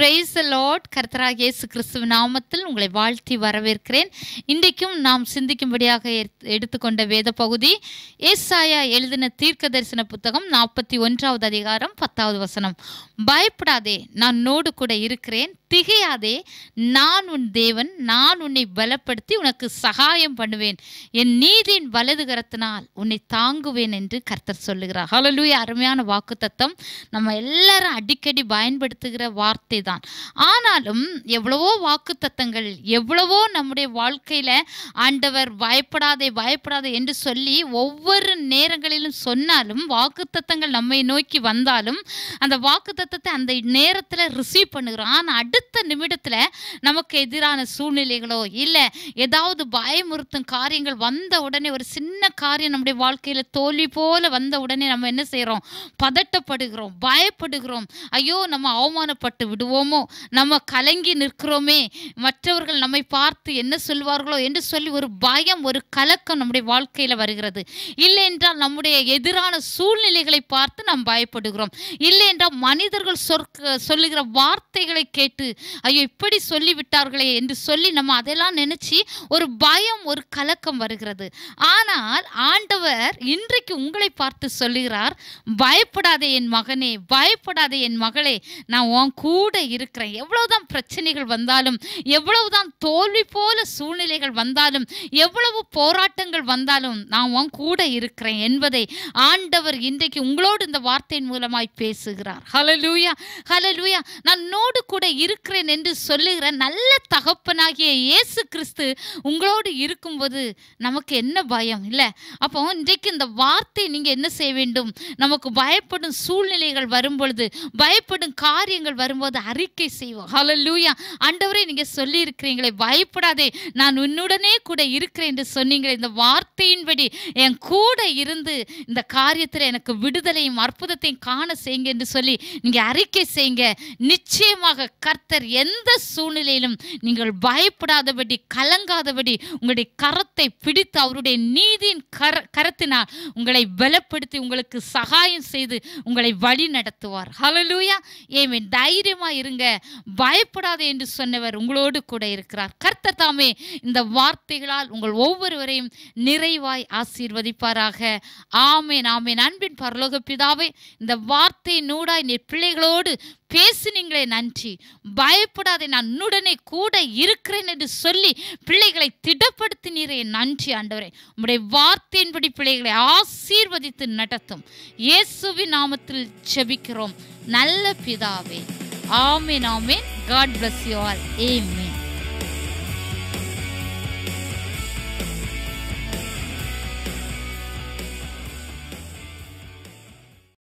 price Lord கர்த்தராக இயேசு கிறிஸ்துவ நாமத்தில் உங்களை வாழ்த்தி வரவேற்கிறேன் இன்றைக்கும் நாம் சிந்திக்கும்படியாக எடுத்து- எடுத்துக்கொண்ட வேத பகுதி ஏசாயா எழுதின தீர்க்க தரிசன புத்தகம் நாற்பத்தி ஒன்றாவது அதிகாரம் பத்தாவது வசனம் பயப்படாதே நான் நோடு கூட இருக்கிறேன் திகையாதே நான் உன் தேவன் நான் உன்னை பலப்படுத்தி உனக்கு சகாயம் பண்ணுவேன் என் நீதியின் வலது கரத்தினால் உன்னை தாங்குவேன் என்று கர்த்தர் சொல்லுகிறார் ஹalleluya அருமையான வாக்குத்தத்தம் நம்ம எல்லாரும் அடிக்கடி பயன்படுத்துகிற வார்த்தை தான் ஆனாலும் எவ்வளவோ வாக்குத்தத்தங்கள் எவ்வளவோ நம்முடைய வாழ்க்கையில ஆண்டவர் பயப்படாதே பயப்படாதே என்று சொல்லி ஒவ்வொரு நேரங்களிலும் சொன்னாலும் வாக்குத்தத்தங்கள் நம்மை நோக்கி வந்தாலும் அந்த வாக்குத்தத்தத்தை அந்த நேரத்துல ரிசீவ் பண்ணுகிறோம் ஆனா அடுத்த நிமிடத்துல நமக்கு எதிரான சூழ்நிலைகளோ இல்ல ஏதாவது பயமுறுத்தும் காரியங்கள் வந்த உடனே ஒரு சின்ன காரியம் நம்முடைய வாழ்க்கையில தோல்வி போல வந்த உடனே நம்ம என்ன செய்றோம் பதட்டப்படுகிறோம் பயப்படுகிறோம் ஐயோ நம்ம அவமானப்பட்டு விடுவோமோ நம்ம கலங்கி நிற்கிறோமே மற்றவர்கள் நம்மை பார்த்து என்ன சொல்வார்களோ என்று சொல்லி ஒரு பயம் ஒரு கலக்கம் நம்முடைய வாழ்க்கையில வருகிறது இல்லை என்றால் நம்முடைய எதிரான சூழ்நிலைகளை பார்த்து நாம் பயப்படுகிறோம் இல்லை என்றால் மனிதர்கள் சொற்க சொல்லுகிற வார்த்தைகளை கேட்டு ஐயோ இப்படி சொல்லிவிட்டார்களே என்று சொல்லி நம்ம அதெல்லாம் நினைச்சு ஒரு பயம் ஒரு கலக்கம் வருகிறது ஆனால் ஆண்டவர் இன்றைக்கு உங்களை பார்த்து சொல்லுகிறார் பயப்படாதே என் மகனே பயப்படாதே என் மகளே நான் உன் கூட இருக்கிறேன் எவ்வளவுதான் பிரச்சனைகள் வந்தாலும் எவ்வளவுதான் தோல்வி போல சூழ்நிலைகள் வந்தாலும் எவ்வளவு போராட்டங்கள் வந்தாலும் நான் உன் கூட இருக்கிறேன் என்பதை ஆண்டவர் இன்றைக்கு உங்களோடு இந்த வார்த்தையின் மூலமாய் பேசுகிறார் ஹalleluya ஹalleluya நான் நோடு கூட இருக்கிறேன் என்று சொல்லுகிற நல்ல தகப்பனாகிய இயேசு கிறிஸ்து உங்களோடு இருக்கும்போது நமக்கு என்ன பயம் இல்லை அப்போ இன்றைக்கு இந்த வார்த்தை நீங்க என்ன செய்ய வேண்டும் நமக்கு பயப்படும் சூழ்நிலைகள் வரும்பொழுது பயப்படும் காரியங்கள் வரும்போது அறிக்கை செய்வோம் ஹalleluya ஆண்டவரே நீங்க சொல்லி இருக்கிறீங்களே பயப்படாதே நான் உன்னுடனே கூட இருக்கிறேன் என்று சொன்னீங்களே இந்த வார்த்தையின்படி என் கூட இருந்து இந்த காரியத்தில் எனக்கு விடுதலையும் அற்புதத்தையும் காண செய்யுங்க என்று சொல்லி நீங்க அறிக்கை செய்யுங்க நிச்சயமாக கர்த்தர் எந்த சூழ்நிலையிலும் நீங்கள் பயப்படாதபடி கலங்காதபடி உங்களுடைய கரத்தை பிடித்து அவருடைய நீதியின் கர கரத்தினால் உங்களை பலப்படுத்தி உங்களுக்கு சகாயம் செய்து உங்களை வழி நடத்துவார் ஹalleluya ஏமேன் தைரியமா இருங்க பயப்படாதே என்று சொன்னவர் உங்களோடு கூட இருக்கிறார் கர்த்தர் தாமே இந்த வார்த்தைகளால் உங்கள் ஒவ்வொருவரையும் நிறைவாய் ஆசீர்வதிப்பாராக ஆமேன் ஆமேன் அன்பின் பரலோக பிதாவே இந்த வார்த்தை நூடாய் நீ பிள்ளைகளோடு பேசினீங்களே நன்றி பயப்படாதே நான் உன்னுடனே கூட இருக்கிறேன் என்று சொல்லி பிள்ளைகளை திடப்படுத்தினீரே நன்றி ஆண்டவரே உம்முடைய வார்த்தையின்படி பிள்ளைகளை ஆசீர்வதித்து நடத்தும் இயேசுவின் நாமத்தில் ஜெபிக்கிறோம் நல்ல பிதாவே ஆமேன் ஆமேன் God bless you all amen